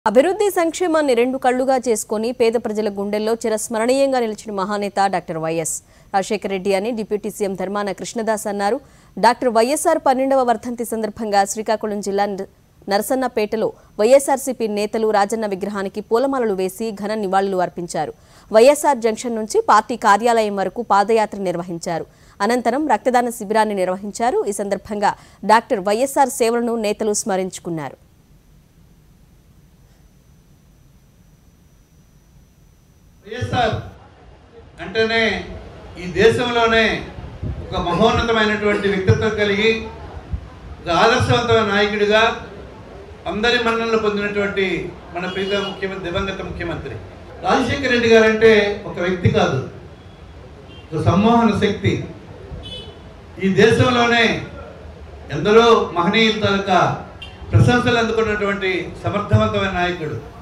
అభివృద్ధి సంక్షేమాన్ని రెండు కళ్లుగా చేసుకొని పేద ప్రజల గుండెల్లో చిరస్మరణీయంగా నిలిచిన మహానేత డాక్టర్ వైఎస్ రాజశేఖర రెడ్డి అని డిప్యూటీ సీఎం ధర్మాన కృష్ణదాస్ అన్నారు డాక్టర్ వైఎస్ఆర్ పన్నెండవ వర్ధంతి సందర్భంగా శ్రీకాకుళం జిల్లా న- నరసన్నపేటలో వైఎస్ఆర్సీపీ నేతలు రాజన్న విగ్రహానికి పూలమాలలు వేసి ఘన నివాళులు అర్పించారు వైఎస్ఆర్ జంక్షన్ నుంచి పార్టీ కార్యాలయం వరకు పాదయాత్ర నిర్వహించారు అనంతరం రక్తదాన శిబిరాన్ని నిర్వహించారు ఈ సందర్భంగా డాక్టర్ వైఎస్ఆర్ సేవలను నేతలు స్మరించుకున్నారు వైఎస్ఆర్ అంటేనే ఈ దేశంలోనే ఒక మహోన్నతమైనటువంటి వ్యక్తిత్వం కలిగి ఒక ఆదర్శవంతమైన నాయకుడిగా అందరి మన్ననలు పొందినటువంటి మన ప్రీత ముఖ్యమంత్రి దివంగత ముఖ్యమంత్రి రాజశేఖర రెడ్డి గారు అంటే ఒక వ్యక్తి కాదు ఒక సమ్మోహన శక్తి ఈ దేశంలోనే ఎందరో మహనీయుల తాలూకా ప్రశంసలు అందుకున్నటువంటి సమర్థవంతమైన నాయకుడు